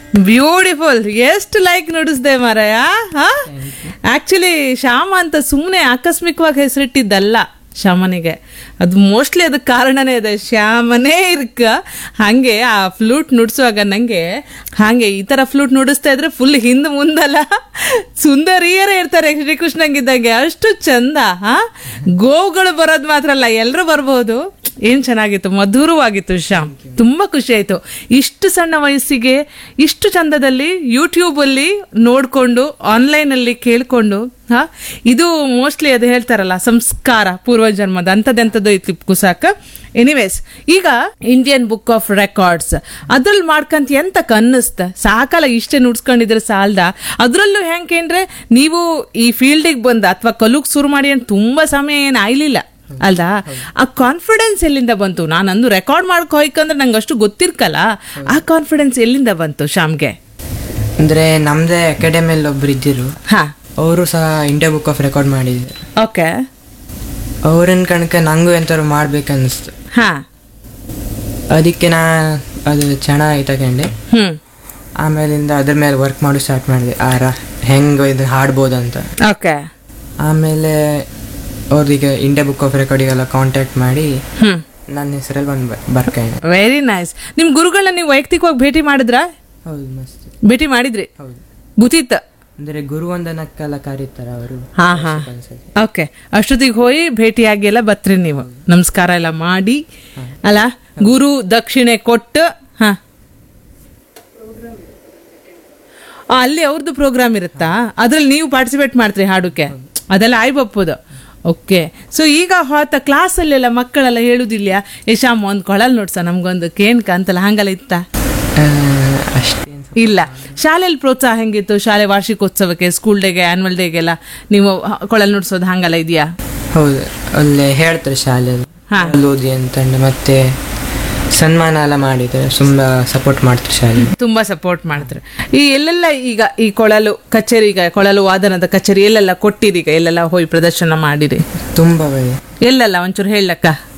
Beautiful ಎಷ್ಟು like ನುಡಿಸ್ದೆ ಮಾರಾಯ actually Shyama ಅಂತ ಸುಮ್ಮನೆ ಆಕಸ್ಮಿಕವಾಗಿ ಹೆಸರಿಟ್ಟಿದ್ದಲ್ಲ ಶ್ಯಾಮನಿಗೆ ಅದು ಮೋಸ್ಟ್ಲಿ ಅದಕ್ಕೆ ಕಾರಣನೇ ಇದೆ ಶ್ಯಾಮನೇ ಇರ್ಕ ಹಾಗೆ ಆ ಫ್ಲೂಟ್ ನುಡಿಸುವಾಗ ನಂಗೆ ಹಾಗೆ ಈ ತರ ಫ್ಲೂಟ್ ನುಡಿಸ್ತಾ ಇದ್ರೆ ಫುಲ್ ಹಿಂದ್ ಮುಂದಲ್ಲ ಸುಂದರಿಯರೇ ಇರ್ತಾರೆ ಶ್ರೀಕೃಷ್ಣಂಗಿದ್ದಂಗೆ ಅಷ್ಟು ಚಂದ ಹಾ ಗೋವುಗಳು ಬರೋದು ಮಾತ್ರ ಅಲ್ಲ ಎಲ್ಲರೂ ಬರ್ಬೋದು ಏನ್ ಚೆನ್ನಾಗಿತ್ತು ಮಧುರವಾಗಿತ್ತು ಶ್ಯಾಮ್ ತುಂಬಾ ಖುಷಿ ಆಯ್ತು ಇಷ್ಟು ಸಣ್ಣ ವಯಸ್ಸಿಗೆ ಇಷ್ಟು ಚಂದದಲ್ಲಿ ಯೂಟ್ಯೂಬ್ ಅಲ್ಲಿ ನೋಡ್ಕೊಂಡು ಆನ್ಲೈನ್ ಅಲ್ಲಿ ಕೇಳ್ಕೊಂಡು ಹಾ ಇದು ಮೋಸ್ಟ್ಲಿ ಅದು ಹೇಳ್ತಾರಲ್ಲ ಸಂಸ್ಕಾರ ಪೂರ್ವಜನ್ಮದ ಅಂಥದ್ದೆಂಥದ್ದು ಇತ್ತು ಕುಸಾಕ ಎನಿವೇಸ್ ಈಗ ಇಂಡಿಯನ್ ಬುಕ್ ಆಫ್ ರೆಕಾರ್ಡ್ಸ್ ಅದ್ರಲ್ಲಿ ಮಾಡ್ಕಂತ ಎಂತ ಕನ್ನಿಸ್ತ ಸಾಕಲ್ಲ ಇಷ್ಟೇ ನುಡ್ಸ್ಕೊಂಡಿದ್ರೆ ಸಾಲ್ದ ಅದ್ರಲ್ಲೂ ಹೆಂಗೇನ್ರೆ ನೀವು ಈ ಫೀಲ್ಡಿಗೆ ಬಂದ ಅಥವಾ ಕಲುಗ್ ಶುರು ಮಾಡಿ ಅಂತ ತುಂಬಾ ಸಮಯ ಏನು ಆಯ್ಲಿಲ್ಲ ಅಲ್ದಾ ಆ ಕಾನ್ಫಿಡೆನ್ಸ್ ಎಲ್ಲಿಂದ ಬಂತು ನಾನು ಅಂದು ರೆಕಾರ್ಡ್ ಮಾಡ್ಕೊ ಹೋಯ್ಕಂದ್ರೆ ನಂಗೆ ಅಷ್ಟು ಗೊತ್ತಿರ್ಕಲ್ಲ ಆ ಕಾನ್ಫಿಡೆನ್ಸ್ ಎಲ್ಲಿಂದ ಬಂತು ಶ್ಯಾಮ್ಗೆ ಅಂದರೆ ನಮ್ಮದೇ ಅಕಾಡೆಮಿಯಲ್ಲಿ ಒಬ್ರು ಇದ್ದಿರು ಹಾ ಅವರು ಸಹ ಇಂಡಿಯಾ ಬುಕ್ ಆಫ್ ರೆಕಾರ್ಡ್ ಮಾಡಿದ್ರು ಓಕೆ ಅವ್ರನ್ನ ಕಣಕ ನಂಗೂ ಎಂಥವ್ರು ಮಾಡ್ಬೇಕನ್ನಿಸ್ತು ಹಾ ಅದಕ್ಕೆ ನಾ ಅದು ಚೆನ್ನಾಗಿ ತಗೊಂಡೆ ಹ್ಮ್ ಆಮೇಲಿಂದ ಅದ್ರ ಮೇಲೆ ವರ್ಕ್ ಮಾಡಿ ಸ್ಟಾರ್ಟ್ ಮಾಡಿದೆ ಆರ ಹೆಂಗೆ ಇದು ಹಾಡ್ಬೋದು ಅಂತ ಓಕೆ ಆಮೇಲೆ ಅವ್ರಿಗೆ ಇಂಡಿಯಾ ಬುಕ್ ಆಫ್ ರೆಕಾರ್ಡಿಗೆಲ್ಲ ಕಾಂಟ್ಯಾಕ್ಟ್ ಮಾಡಿ ಹ್ಮ್ ನನ್ನ ಹೆಸರಲ್ಲಿ ಬಂದು ಬರ್ಕೊಂಡೆ ವೆರಿ ನೈಸ್ ನಿಮ್ ಗುರುಗಳನ್ನ ನೀವು ವೈಯಕ್ತಿಕವಾಗಿ ಭೇಟಿ ಮಾಡಿದ್ರಾ ಹೌದು ಮಸ್ತ್ ಭೇಟಿ ಮಾಡಿದ್ರಿ ಹೌದು ಗೊತ್ತಿತ್ತ ಅಂದರೆ ಗುರುವಂದನಕ್ಕೆಲ್ಲ ಕರೀತಾರೆ ಅವರು ಹಾ ಹಾ ಓಕೆ ಅಷ್ಟೊತ್ತಿಗೆ ಹೋಗಿ ಭೇಟಿಯಾಗಿ ಎಲ್ಲ ಬತ್ರಿ ನೀವು ನಮಸ್ಕಾರ ಎಲ್ಲ ಮಾಡಿ ಅಲ್ಲ ಗುರು ದಕ್ಷಿಣೆ ಕೊಟ್ಟು ಹಾ ಆ, ಅಲ್ಲಿ ಅವ್ರದ್ದು ಪ್ರೋಗ್ರಾಮ್ ಇರುತ್ತಾ ಅದ್ರಲ್ಲಿ ನೀವು ಪಾರ್ಟಿಸಿಪೇಟ್ ಮಾಡ್ತೀರಿ ಹಾಡುಕ್ಕೆ ಅದೆಲ್ಲ ಆಯ್ಬಪ್ಪದು ಓಕೆ ಸೊ ಈಗ ಹೊತ್ತ ಕ್ಲಾಸಲ್ಲೆಲ್ಲ ಮಕ್ಕಳೆಲ್ಲ ಹೇಳುದಿಲ್ಲ ಯಶಾಮ್ ಒಂದು ಕೊಳಲ್ ನೋಡ್ಸ ನಮ್ಗೊಂದು ಕೇನ್ಕ ಅಂತಲ್ಲ ಹಂಗಲ್ಲ ಇತ್ತ ಅಷ್ಟೇ ಇಲ್ಲ ಶಾಲೆಯಲ್ಲಿ ಪ್ರೋತ್ಸಾಹ ಹೆಂಗಿತ್ತು ಶಾಲೆ ವಾರ್ಷಿಕೋತ್ಸವಕ್ಕೆ ಸ್ಕೂಲ್ ಡೇಗೆ ಆನ್ಯುವಲ್ ಡೇಗೆಲ್ಲ ನೀವು ಹ- ಕೊಳಲ್ ನುಡ್ಸೋದು ಹಂಗಲ್ಲ ಇದೆಯಾ ಹೌದು ಅಲ್ಲೇ ಹೇಳ್ತಾರೆ ಶಾಲೆಯಲ್ಲಿ ಹಾ. ಅಲ್ಲಿ ಓದಿ ಅಂತಂದು ಮತ್ತೆ ಸನ್ಮಾನ ಎಲ್ಲ ಮಾಡಿದ್ದಾರೆ ತುಂಬ ಸಪೋರ್ಟ್ ಮಾಡ್ತಾರೆ ಶಾಲೆ ತುಂಬಾ ಸಪೋರ್ಟ್ ಮಾಡಿದ್ರು ಈ ಎಲ್ಲೆಲ್ಲ ಈಗ ಈ ಕೊಳಲು ಕಚೇರಿ ಈಗ ಕೊಳಲು ವಾದನದ ಕಚೇರಿ ಎಲ್ಲೆಲ್ಲ ಕೊಟ್ಟಿರಿ ಈಗ ಎಲ್ಲೆಲ್ಲ ಹೋಗಿ ಪ್ರದರ್ಶನ ಮಾಡಿರಿ ತುಂಬ ಬಗೆ ಎಲ್ಲೆಲ್ಲ ಒಂಚೂರು ಹೇಳಕ್ಕ